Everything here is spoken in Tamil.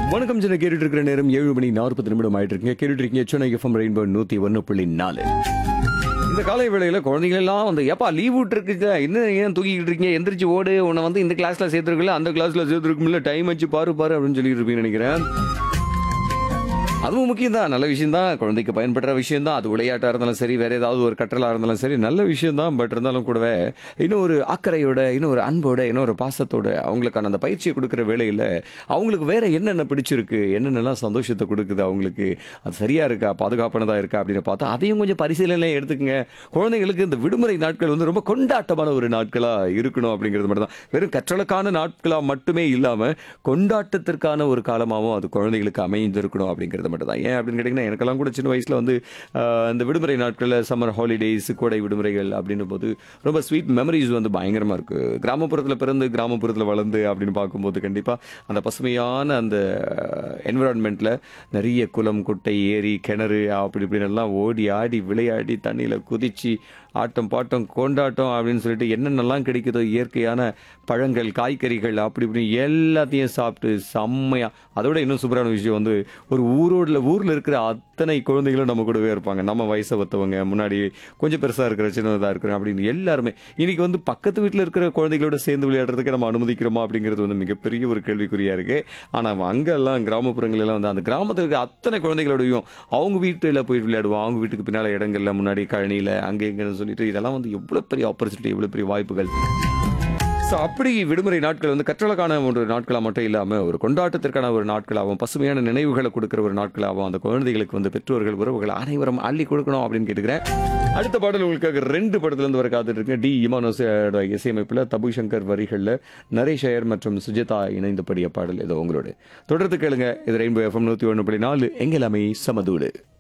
வணக்கம் சின்ன கேட்டுட்டு இருக்கிற நேரம் ஏழு மணி நாற்பது நிமிடம் ஆயிட்டு இருக்குங்க கேட்டுட்டு இருக்கீங்க சென்னை எஃப்எம் ரெயின்போ நூத்தி ஒன்னு புள்ளி நாலு இந்த காலை வேளையில குழந்தைங்க எல்லாம் வந்து ஏப்பா லீவ் விட்டுருக்கு இன்னும் ஏன் தூக்கிக்கிட்டு இருக்கீங்க எந்திரிச்சு ஓடு உன்னை வந்து இந்த கிளாஸ்ல சேர்த்துருக்கல அந்த கிளாஸ்ல சேர்த்துருக்குமில்ல டைம் வச்சு பாரு பாரு அப்படின்னு சொல்லிட்டு இருப்பீங்கன்னு நினைக்கிறேன் அதுவும் முக்கியம் தான் நல்ல விஷயம் தான் குழந்தைக்கு பயன்படுற விஷயம் தான் அது விளையாட்டாக இருந்தாலும் சரி வேற ஏதாவது ஒரு கற்றலாக இருந்தாலும் சரி நல்ல விஷயம் தான் பட் இருந்தாலும் கூடவே இன்னும் ஒரு அக்கறையோட இன்னும் ஒரு அன்போட இன்னும் ஒரு பாசத்தோட அவங்களுக்கான அந்த பயிற்சியை கொடுக்குற வேலையில் அவங்களுக்கு வேற என்னென்ன பிடிச்சிருக்கு என்னென்னலாம் சந்தோஷத்தை கொடுக்குது அவங்களுக்கு அது சரியா இருக்கா பாதுகாப்பானதாக இருக்கா அப்படின்னு பார்த்தா அதையும் கொஞ்சம் பரிசீலனை எடுத்துக்கங்க குழந்தைங்களுக்கு இந்த விடுமுறை நாட்கள் வந்து ரொம்ப கொண்டாட்டமான ஒரு நாட்களாக இருக்கணும் அப்படிங்கிறது மட்டும் தான் வெறும் கற்றலுக்கான நாட்களாக மட்டுமே இல்லாமல் கொண்டாட்டத்திற்கான ஒரு காலமாகவும் அது குழந்தைகளுக்கு அமைந்திருக்கணும் அப்படிங்கிறது மட்டும் தான் ஏன் அப்படின்னு கேட்டிங்கன்னா எனக்கெல்லாம் கூட சின்ன வயசில் வந்து ஆஹ், இந்த விடுமுறை நாட்களில் சம்மர் ஹாலிடேஸ் கோடை விடுமுறைகள் அப்படின்னும் போது ரொம்ப ஸ்வீட் மெமரிஸ் வந்து பயங்கரமாக இருக்குது கிராமப்புறத்தில் பிறந்து கிராமப்புறத்தில் வளர்ந்து அப்படின்னு பார்க்கும்போது கண்டிப்பாக அந்த பசுமையான அந்த என்விரான்மெண்ட்டில் நிறைய குளம் குட்டை ஏரி கிணறு அப்படி இப்படின்னு எல்லாம் ஓடி ஆடி விளையாடி தண்ணியில் குதிச்சு ஆட்டம் பாட்டம் கொண்டாட்டம் அப்படின்னு சொல்லிட்டு என்னென்னலாம் கிடைக்குதோ இயற்கையான பழங்கள் காய்கறிகள் அப்படி இப்படி எல்லாத்தையும் சாப்பிட்டு செம்மையா அதோட இன்னும் சூப்பரான விஷயம் வந்து ஒரு ஊரோட ஊரில் இருக்கிற அத்தனை குழந்தைகளும் நம்ம கூடவே இருப்பாங்க நம்ம வயசை ஒத்தவங்க முன்னாடி கொஞ்சம் பெருசாக இருக்கிற சின்னதாக இருக்கிற அப்படின்னு எல்லாருமே இன்னைக்கு வந்து பக்கத்து வீட்டில் இருக்கிற குழந்தைகளோட சேர்ந்து விளையாடுறதுக்கு நம்ம அனுமதிக்கிறோமா அப்படிங்கிறது வந்து மிகப்பெரிய ஒரு கேள்விக்குறியா இருக்கு ஆனால் அங்கெல்லாம் கிராமப்புறங்கள் எல்லாம் வந்து அந்த கிராமத்தில் இருக்க அத்தனை குழந்தைகளோடையும் அவங்க வீட்டில் போய் விளையாடுவோம் அவங்க வீட்டுக்கு பின்னால் இடங்கள்ல முன்னாடி கழனியில் அங்கே இங்கன்னு சொல்லிட்டு இதெல்லாம் வந்து எவ்வளோ பெரிய ஆப்பர்ச்சுனிட்டி எவ்வளோ பெரிய வாய்ப்புகள் ஸோ அப்படி விடுமுறை நாட்கள் வந்து கற்றலுக்கான ஒரு நாட்களாக மட்டும் இல்லாமல் ஒரு கொண்டாட்டத்திற்கான ஒரு நாட்களாகவும் பசுமையான நினைவுகளை கொடுக்குற ஒரு நாட்களாகவும் அந்த குழந்தைகளுக்கு வந்து பெற்றோர்கள் உறவுகள் அனைவரும் அள்ளி கொடுக்கணும் அப்படின்னு கேட்டுக்கிறேன் அடுத்த பாடல் உங்களுக்காக ரெண்டு படத்துலேருந்து வர காத்துட்டு இருக்கு டி இமானோஸோட இசையமைப்பில் தபு சங்கர் வரிகளில் நரேஷ் ஐயர் மற்றும் சுஜிதா இணைந்த படிய பாடல் ஏதோ உங்களோட தொடர்ந்து கேளுங்க இது ரெயின்போ எஃப்எம் நூற்றி ஒன்று புள்ளி நாலு எங்கெல்லாமே சமதூடு